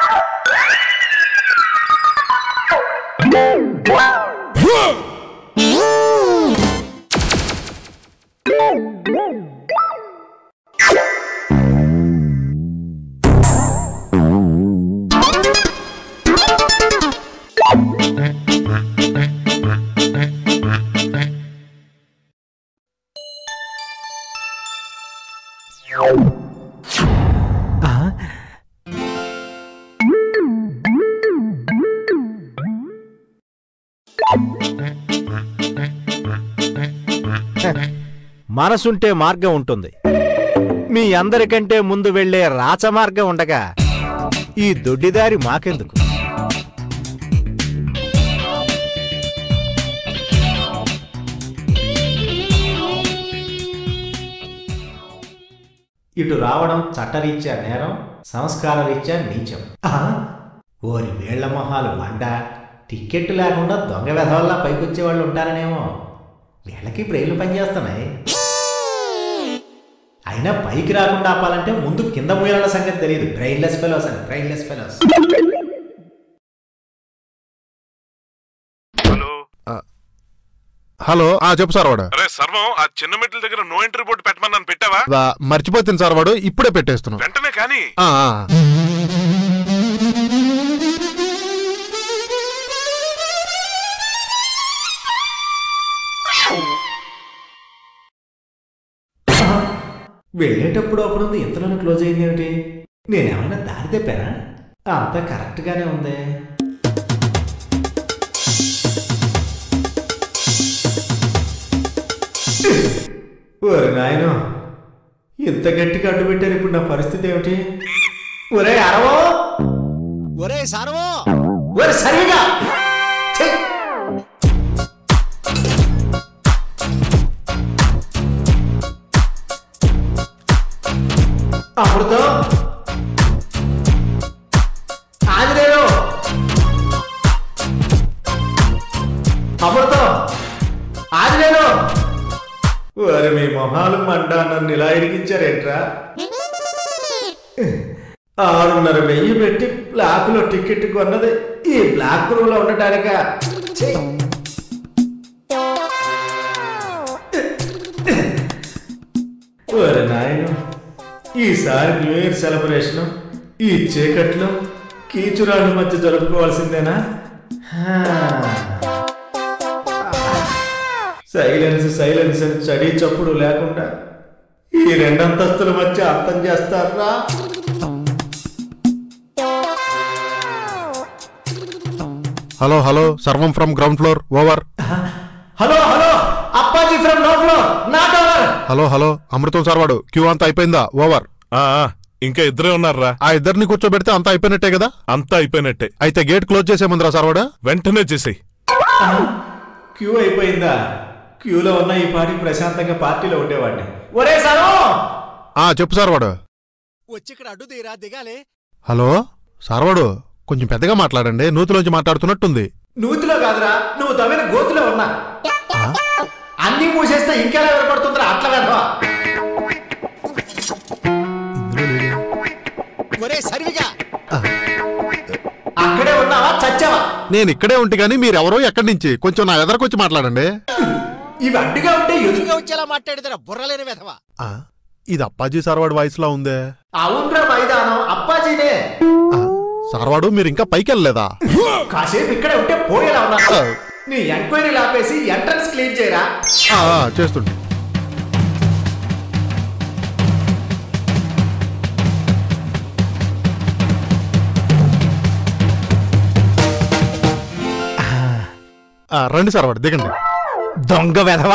[SPEAKER 5] మనసుంటే మార్గం ఉంటుంది మీ అందరికంటే ముందు వెళ్లే రాచమార్గం ఉండగా ఈ దొడ్డిదారి మాకెందుకు ఇటు రావడం చట్టరీత్యా నేరం సంస్కార రీత్యా నీచం ఓరి వేళ్ల మొహాలు మండ టికెట్ లేకుండా దొంగ వెధవల్లా పైకొచ్చే వాళ్ళు ఉంటారనేమో వీళ్ళకి బ్రెయిన్లు పనిచేస్తున్నాయి అయినా పైకి రాకుండా ఆపాలంటే ముందు కింద మూయాల సంగతి తెలియదు బ్రెయిన్లెస్ ఫెలోస్ అని బ్రెయిన్లెస్ ఫెలోస్
[SPEAKER 1] హలో
[SPEAKER 4] హలో ఆ చెప్పు సార్వాడు
[SPEAKER 1] అరే సర్వం ఆ చిన్న మెట్ల దగ్గర నో ఎంట్రీ బోర్డు పెట్టమన్నాను పెట్టావా
[SPEAKER 4] బా, మర్చిపోతుంది సార్వాడు ఇప్పుడే పెట్టేస్తున్నావు
[SPEAKER 1] వెంటనే కానీ
[SPEAKER 4] ఆ, ఆ.
[SPEAKER 5] వెళ్ళేటప్పుడు అప్పుడు ఉంది ఇంతలోనే క్లోజ్ అయింది ఏమిటి నేనేమైనా దారి తెప్పానా అంతా కరెక్ట్గానే ఉంది ఓరి నాయన ఇంత గట్టిగా అడ్డు పెట్టారు ఇప్పుడు నా పరిస్థితి ఏమిటి ఒరే అరవో ఒరే సరవో ఒరే సరిగా ఛీ! అమృతం ఆంజనేయుడు అమృతం ఆంజనేయుడు వారి మీ మొహాలు మండ నన్ను ఇలా ఇరిగించారేంట్రా ఆరున్నర వెయ్యి పెట్టి బ్లాక్ లో టికెట్ కొన్నది ఈ బ్లాక్ రూమ్ లో ఉండటానిక ఓరి నాయన ఈసారి న్యూ ఇయర్ సెలబ్రేషన్ ఈ చీకట్లో కీచురాళ్ళ మధ్య జరుపుకోవాల్సిందేనా హా. సైలెన్స్ సైలెన్స్ అని చడి చప్పుడు లేకుండా ఈ రెండంతస్తుల మధ్య అర్థం చేస్తారా
[SPEAKER 4] hello hello Sarvam from ground floor over
[SPEAKER 5] hello hello Appaji from no floor not over
[SPEAKER 4] hello hello Amrutham సార్వాడు క్యూ అంతా అయిపోయిందా ఓవర్
[SPEAKER 1] ఆ, ఆ, ఇంకా ఇద్దరే ఉన్నారా
[SPEAKER 4] ఆ ఇద్దరిని కూర్చోబెడితే అంతా అయిపోయినట్టే కదా
[SPEAKER 1] అంతా అయిపోయినట్టే
[SPEAKER 4] అయితే గేట్ క్లోజ్ చేసేముందిరా సార్వాడు
[SPEAKER 1] వెంటనే చేసేయ్
[SPEAKER 5] క్యూ అయిపోయిందా క్యూలో ఉన్న ఈ పాటి ప్రశాంతంగా పార్టీలో ఉండేవాడిని ఒరే సరో
[SPEAKER 4] ఆ చెప్పు సార్వాడు
[SPEAKER 5] వచ్చి ఇక్కడ అడ్డు తీరా దిగాలే
[SPEAKER 4] హలో సార్వాడు కొంచెం పెద్దగా మాట్లాడండి నూతిలోంచి మాట్లాడుతున్నట్టుంది
[SPEAKER 5] నూతిలో కాదురా నువ్వు తవ్విన గోతులో ఉన్నా అన్ని మూసేస్తే ఇంకెలా వినపడుతుందిరా అట్లా వెధవా ఒరే సరివిగా అక్కడే ఉన్నావా చచ్చావా
[SPEAKER 4] నేను ఇక్కడే ఉంటే గానీ మీరెవరో ఎక్కడి నుంచి కొంచెం నా ఎదరకొచ్చి మాట్లాడండి
[SPEAKER 5] ఇవి అడ్డుగా ఉంటే ఎదురుగా వచ్చేలా మాట్లాడితే బుర్రలేని వెధవా
[SPEAKER 4] ఆ, ఇది అప్పాజీ సార్వాడి వాయిస్ లా ఉందే
[SPEAKER 5] అవునరా మైదానం అప్పాజీనే
[SPEAKER 4] ఆ, సార్వాడు మీరు ఇంకా పైకి వెళ్ళలేదా
[SPEAKER 5] కాసేపు ఇక్కడే ఉంటే పోయేలా ఉన్నా నీ ఎంక్వైరీలు ఆపేసి ఎంట్రన్స్ క్లీన్ చేయరా
[SPEAKER 4] ఆ, ఆ, చేస్తుండే ఆ, రండి సార్వాడు దిగండి
[SPEAKER 5] దొంగ వెధవా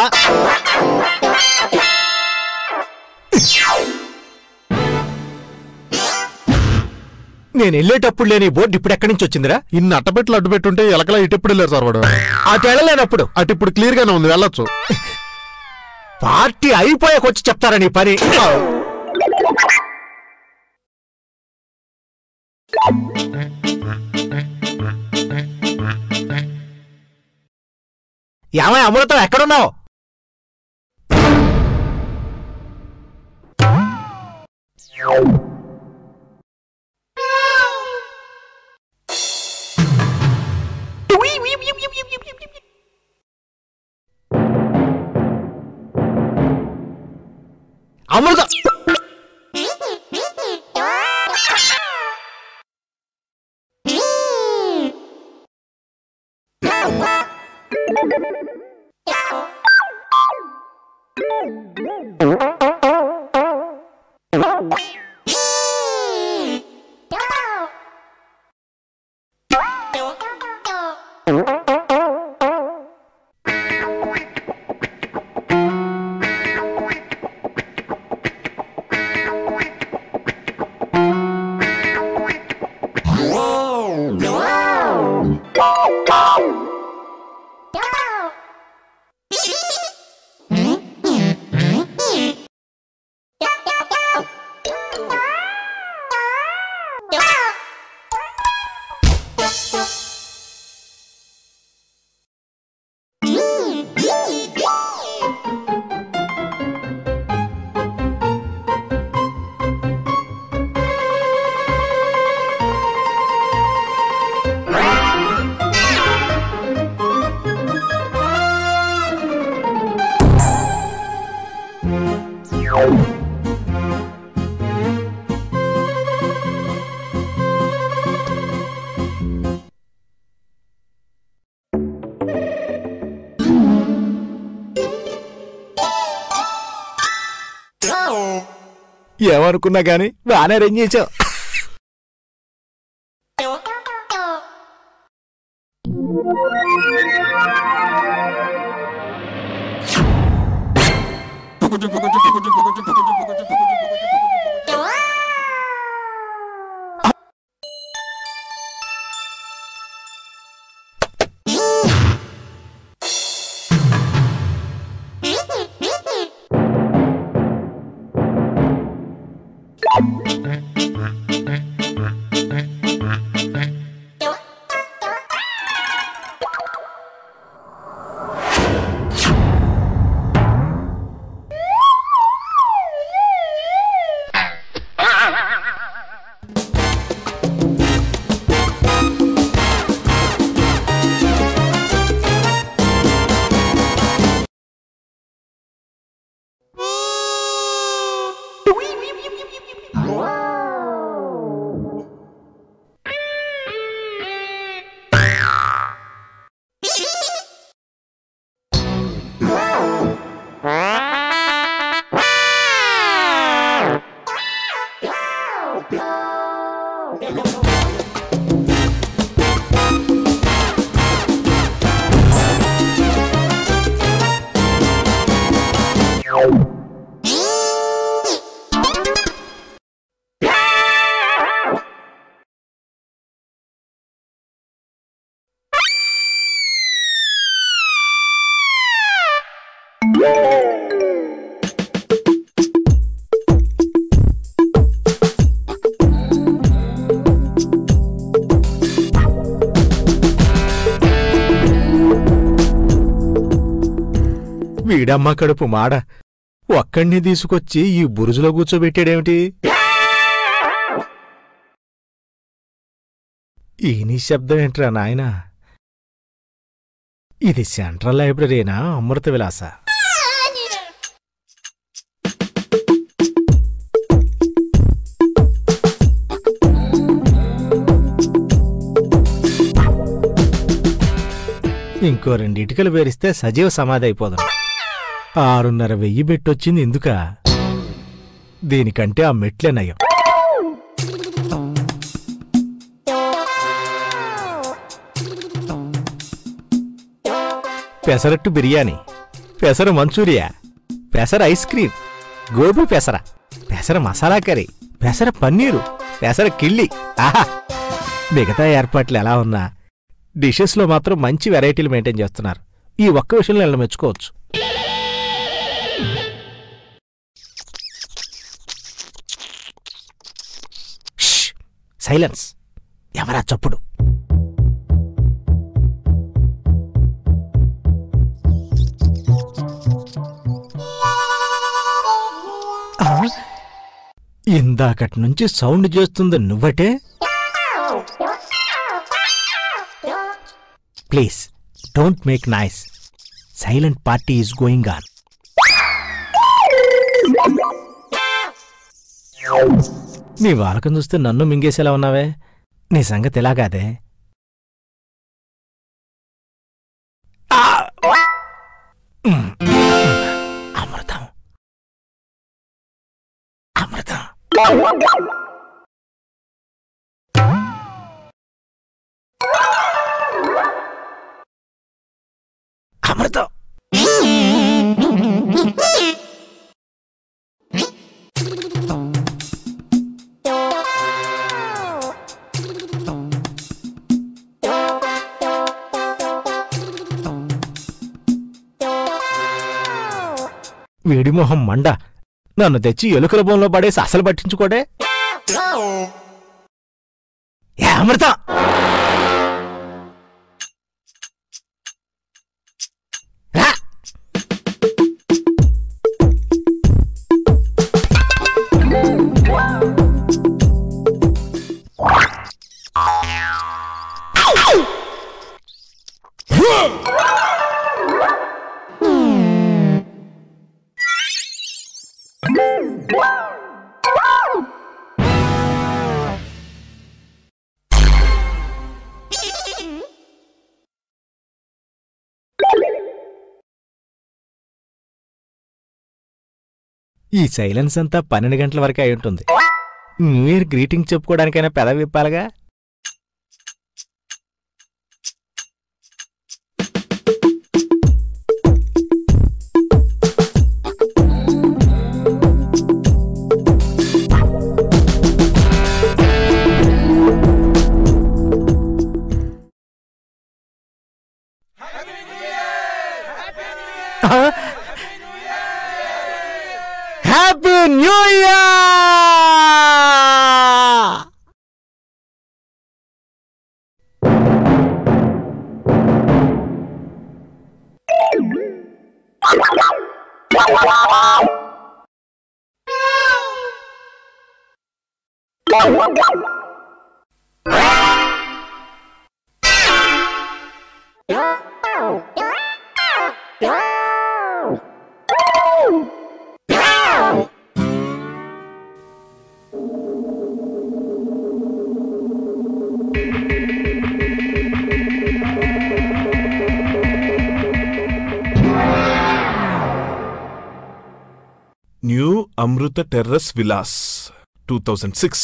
[SPEAKER 5] నేను వెళ్ళేటప్పుడు లేని బోర్డు ఇప్పుడు ఎక్కడి నుంచి వచ్చిందిరా
[SPEAKER 4] ఇన్ని అట్టపెట్లు అడ్డు పెట్టుంటే ఎలకలా ఇటెప్పుడు వెళ్ళారు సార్వాడు
[SPEAKER 5] అటు వెళ్ళలేనప్పుడు
[SPEAKER 4] అటు ఇప్పుడు క్లియర్ గానే ఉంది వెళ్ళొచ్చు
[SPEAKER 5] పార్టీ అయిపోయాక వచ్చి చెప్తారా నీ పని ఏమై అమృతం ఎక్కడున్నావు అమృతం ఏమనుకున్నా గాని బాగానే అరేంజ్ చేసావు వీడమ్మ కడుపు మాడ ఒక్కడిని తీసుకొచ్చి ఈ బురుజులో కూర్చోబెట్టాడేమిటి ఈ నిశ్శబ్దం ఏంట్రా నాయనా ఇది సెంట్రల్ లైబ్రరీనా అమృత విలాస ఇంకో రెండు ఇటుకలు పేరిస్తే సజీవ సమాధి అయిపోదాం ఆరున్నర వెయ్యి పెట్టొచ్చింది ఎందుక దీనికంటే ఆ మెట్లే నయం పెసరట్టు బిర్యానీ పెసర మంచూరియా పెసర ఐస్ క్రీమ్ గోబీ పెసర పెసర మసాలా కర్రీ పెసర పన్నీరు పెసర కిళ్ళి ఆహా మిగతా ఏర్పాట్లు ఎలా ఉన్నా డిషెస్లో మాత్రం మంచి వెరైటీలు మెయింటైన్ చేస్తున్నారు ఈ ఒక్క విషయంలో నేను మెచ్చుకోవచ్చు షష్! సైలెన్స్ ఎవరా చప్పుడు ఆ? ఇందాకటి నుంచి సౌండ్ చేస్తుంది నువ్వటే please don't make noise silent party is going on నీ వాలకం చూస్తే నన్ను మింగేసేలా ఉన్నావే నీ సంగతి ఎలాగాదే ఆ! ఉమ్. అమృతం అమృతం అమృతం వేడిమోహం మండ నన్ను తెచ్చి ఎలుకల బోన్లో పడేసి అసలు పట్టించుకోడే ఏ అమృతం రా ఈ సైలెన్స్ అంతా పన్నెండు గంటల వరకే అయి ఉంటుంది న్యూ ఇయర్ గ్రీటింగ్ చెప్పుకోవడానికైనా పెద విప్పాలిగా happy new year
[SPEAKER 1] new Amrutha terrace Vilas two thousand six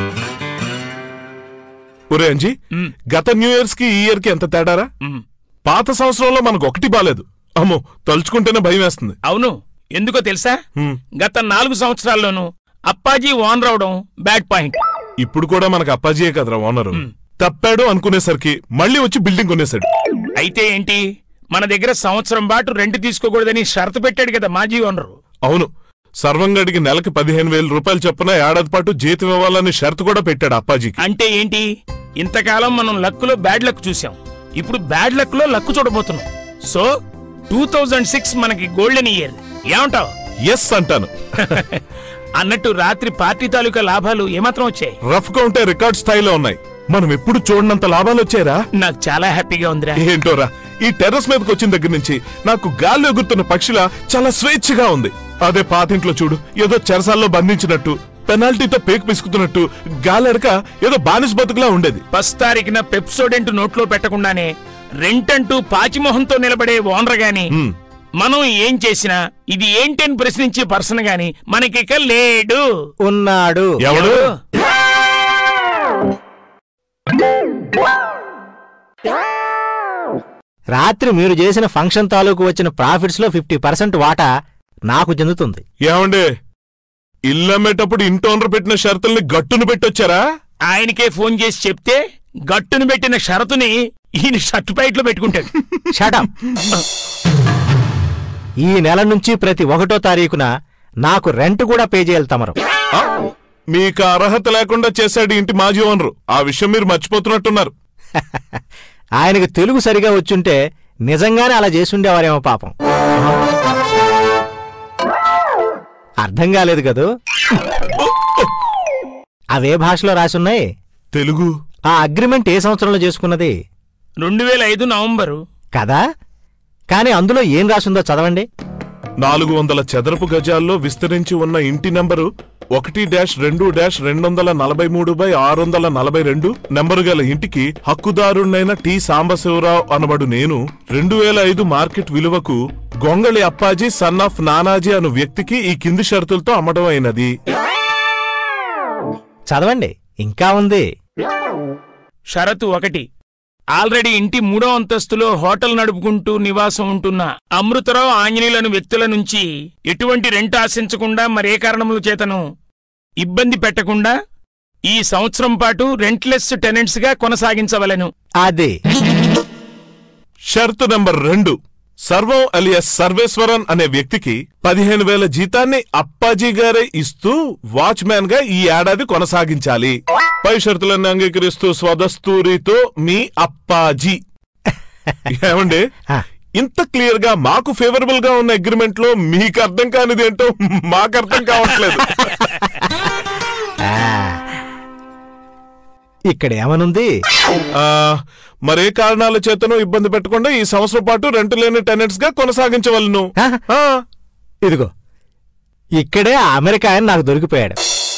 [SPEAKER 1] ఒరే అంజీ
[SPEAKER 2] మ్.
[SPEAKER 1] గత న్యూ ఇయర్స్ కి ఈ ఇయర్ కి ఎంత తేడారా
[SPEAKER 2] మ్.
[SPEAKER 1] పాత సంవత్సరంలో మనకు ఒకటి బాలేదు అమ్మో తలుచుకుంటేనే భయం వేస్తుంది
[SPEAKER 2] అవును ఎందుకో తెలుసా
[SPEAKER 1] మ్.
[SPEAKER 2] గత నాలుగు సంవత్సరాల్లోనూ అప్పాజీ ఓన్ రావడం బ్యాడ్ పాయింట్
[SPEAKER 1] ఇప్పుడు కూడా మనకు అప్పాజీయే కదరా ఓనరు తప్పాడు అనుకునేసరికి మళ్ళీ వచ్చి బిల్డింగ్ కొనేశాడు
[SPEAKER 2] అయితే ఏంటి మన దగ్గర సంవత్సరం పాటు రెంట్ తీసుకోకూడదని షరతు పెట్టాడు కదా మాజీ ఓనరు
[SPEAKER 1] అవును సర్వంగడికి నెలకి పదిహేను వేల రూపాయలు చొప్పున ఏడాది పాటు జీతం ఇవ్వాలని షరతు కూడా పెట్టాడు అప్పాజీకి
[SPEAKER 2] అంటే ఏంటి ఇంతకాలం మనం లక్కులో బ్యాడ్ లక్ చూసాం ఇప్పుడు బ్యాడ్ లక్ లో లక్ చూడబోతున్నాం సో టూ థౌజండ్ సిక్స్ మనకి గోల్డెన్ ఇయర్ ఏమంటావ్
[SPEAKER 1] ఎస్ అంటాను
[SPEAKER 2] అన్నట్టు రాత్రి పార్టీ తాలూకా లాభాలు ఏమాత్రం వచ్చాయి
[SPEAKER 1] రఫ్ గా ఉంటే రికార్డ్ స్థాయిలో ఉన్నాయి మనం ఎప్పుడు చూడనంత లాభాలు వచ్చారా
[SPEAKER 2] నాకు చాలా హ్యాపీగా ఉందిరా
[SPEAKER 1] ఏంటోరా ఈ టెర్రస్ మీదకి వచ్చిన దగ్గర నుంచి నాకు గాల్లో ఎగురుతున్న పక్షిలా చాలా స్వేచ్ఛగా ఉంది అదే పాతింట్లో చూడు ఏదో చెరసాల్లో బంధించినట్టు పెనాల్టీతో పేకు పిసుకుతున్నట్టు గాలెడక ఏదో బానిస బతుకులా ఉండేది
[SPEAKER 2] పస్తారికిన పెప్సోడెంట్ నోట్లో పెట్టకుండానే రెంటంటూ పాచిమొహంతో నిలబడే ఓనర్ గాని
[SPEAKER 1] హ్మ్.
[SPEAKER 2] మనం ఏం చేసినా ఇది ఏంటని ప్రశ్నించే పర్సన్ గాని మనకిక లేడు
[SPEAKER 5] ఉన్నాడు
[SPEAKER 1] ఎవడు
[SPEAKER 5] రాత్రి మీరు చేసిన ఫంక్షన్ తాలూకు వచ్చిన ప్రాఫిట్స్ లో ఫిఫ్టీ పర్సెంట్ వాటా నాకు చెందుతుంది
[SPEAKER 1] ఏమండే ఇల్లు అమ్మేటప్పుడు ఇంటి ఓనర్ పెట్టిన షరతుల్ని గట్టును పెట్టొచ్చారా
[SPEAKER 2] ఆయనకే ఫోన్ చేసి చెప్తే గట్టును పెట్టిన షరతుని ఈయన షర్ట్ పైట్లో పెట్టుకుంటాడు
[SPEAKER 5] షటప్ ఈ నెల నుంచి ప్రతి ఒకటో తారీఖున నాకు రెంట్ కూడా పే చేయాలి తమరు
[SPEAKER 1] ఆ? మీకు అర్హత లేకుండా చేశాడు ఇంటి మాజీ ఓనరు ఆ విషయం మీరు మర్చిపోతున్నట్టున్నారు
[SPEAKER 5] ఆయనకు తెలుగు సరిగా వచ్చుంటే నిజంగానే అలా చేసుండేవారేమో పాపం అర్థం కాలేదు కదూ అవే భాషలో రాసున్నాయి
[SPEAKER 1] తెలుగు
[SPEAKER 5] ఆ అగ్రిమెంట్ ఏ సంవత్సరంలో చేసుకున్నది
[SPEAKER 2] రెండు వేల ఐదు నవంబరు
[SPEAKER 5] కదా కానీ అందులో ఏం రాసుందో చదవండి
[SPEAKER 1] నాలుగు వందల చదరపు గజాల్లో విస్తరించి ఉన్న ఇంటి నంబరు ఒకటి డాష్ రెండు డాష్ రెండు వందల నలభై మూడు బై ఆరు వందల నలభై రెండు నెంబరు గల ఇంటికి హక్కుదారుణ్ణైన టి సాంబశివరావు అనబడు నేను రెండు వేల ఐదు మార్కెట్ విలువకు గొంగళి అప్పాజీ సన్ ఆఫ్ నానాజీ అను వ్యక్తికి ఈ కింది షరతులతో అమ్మడం అయినది
[SPEAKER 5] చదవండి ఇంకా ఉంది
[SPEAKER 2] షరతు ఒకటి ఆల్రెడీ ఇంటి మూడో అంతస్తులో హోటల్ నడుపుకుంటూ నివాసం ఉంటున్న అమృతరావు ఆంజనేయులను వ్యక్తుల నుంచి ఎటువంటి రెంట్ ఆశించకుండా మరే కారణముల చేతను ఇబ్బంది పెట్టకుండా ఈ సంవత్సరం పాటు రెంట్లెస్ టెనెంట్స్ గా కొనసాగించవలెను
[SPEAKER 5] అది
[SPEAKER 1] షరతు నంబర్ రెండు సర్వం అలియస్ సర్వేశ్వరన్ అనే వ్యక్తికి పదిహేను వేల జీతాన్ని అప్పాజీ గారే ఇస్తూ వాచ్మ్యాన్ గా ఈ ఏడాది కొనసాగించాలి పై షరతులన్నీ అంగీకరిస్తూ స్వదస్తూరితో మీ అప్పాజీ ఏమండి
[SPEAKER 5] ఆ.
[SPEAKER 1] ఇంత క్లియర్ గా మాకు ఫేవరబుల్ గా ఉన్న అగ్రిమెంట్ లో మీకు అర్థం కానిది ఏంటో మాకు అర్థం కావట్లేదు
[SPEAKER 5] ఆ. ఇక్కడ ఏమనుంది
[SPEAKER 1] ఆ, మరే కారణాల చేతను ఇబ్బంది పెట్టకుండా ఈ సంవత్సరం పాటు రెంట్ లేని టెనెంట్స్ గా కొనసాగించవలను
[SPEAKER 5] ఆ?
[SPEAKER 1] ఆ.
[SPEAKER 5] ఇదిగో ఇక్కడే ఆ అమెరికా ఆయన నాకు దొరికిపోయాడు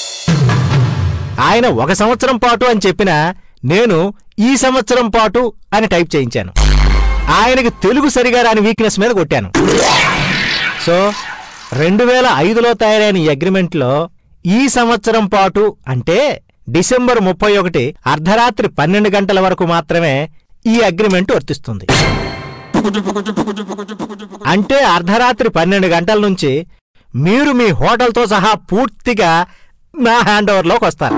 [SPEAKER 5] ఆయన ఒక సంవత్సరం పాటు అని చెప్పినా నేను ఈ సంవత్సరం పాటు అని టైప్ చేయించాను ఆయనకి తెలుగు సరిగా రాని వీక్నెస్ మీద కొట్టాను సో రెండు వేల ఐదులో తయారైన ఈ అగ్రిమెంట్లో ఈ సంవత్సరం పాటు అంటే డిసెంబర్ ముప్పై ఒకటి అర్ధరాత్రి పన్నెండు గంటల వరకు మాత్రమే ఈ అగ్రిమెంట్ వర్తిస్తుంది అంటే అర్ధరాత్రి పన్నెండు గంటల నుంచి మీరు మీ హోటల్తో సహా పూర్తిగా నా హ్యాండ్ ఓవర్లోకి వస్తారు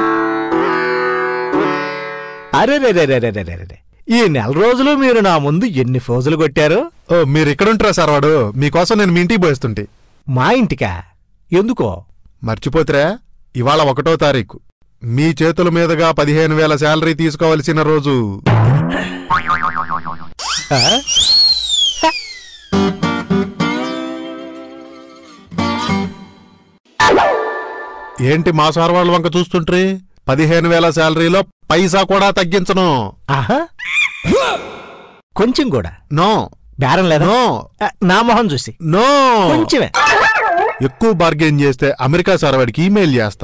[SPEAKER 5] అరే రే రే రే రే రే రే రే. ఈ నెల రోజులు మీరు నా ముందు ఎన్ని ఫోజులు కొట్టారు
[SPEAKER 4] ఓ మీరు ఇక్కడ ఉంటారా సార్ వాడు మీకోసం నేను మీ ఇంటికి పోయిస్తుంటే
[SPEAKER 5] మా ఇంటికా ఎందుకో
[SPEAKER 4] మర్చిపోతురా ఇవాళ ఒకటో తారీఖు మీ చేతుల మీదుగా పదిహేను వేల శాలరీ తీసుకోవలసిన రోజు
[SPEAKER 5] ఆ?
[SPEAKER 4] ఏంటి మా సార్ వాళ్ళ వంక చూస్తుంట్రీ పదిహేను వేల శాలరీలో పైసా కూడా తగ్గించను
[SPEAKER 5] ఆహా కొంచెం కూడా
[SPEAKER 4] నో
[SPEAKER 5] బేరం లేదా
[SPEAKER 4] నో
[SPEAKER 5] ఆ, నా మొహం చూసి
[SPEAKER 4] నో
[SPEAKER 5] కొంచెమే
[SPEAKER 4] ఎక్కువ బార్గెన్ చేస్తే అమెరికా సార్ వాడికి ఈమెయిల్ చేస్తా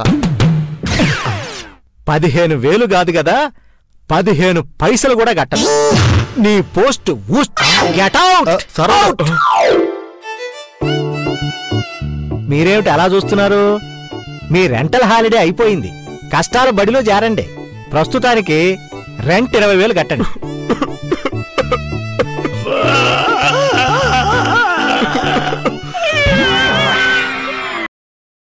[SPEAKER 5] పదిహేను వేలు కాదు కదా పదిహేను పైసలు కూడా కట్టదు నీ పోస్ట్ గెట్ అవుట్
[SPEAKER 4] సార్
[SPEAKER 5] మీరేమిటి అలా చూస్తున్నారు మీ రెంటల్ హాలిడే అయిపోయింది కష్టాల బడిలో జారండి ప్రస్తుతానికి రెంట్ ఇరవై వేలు కట్టండి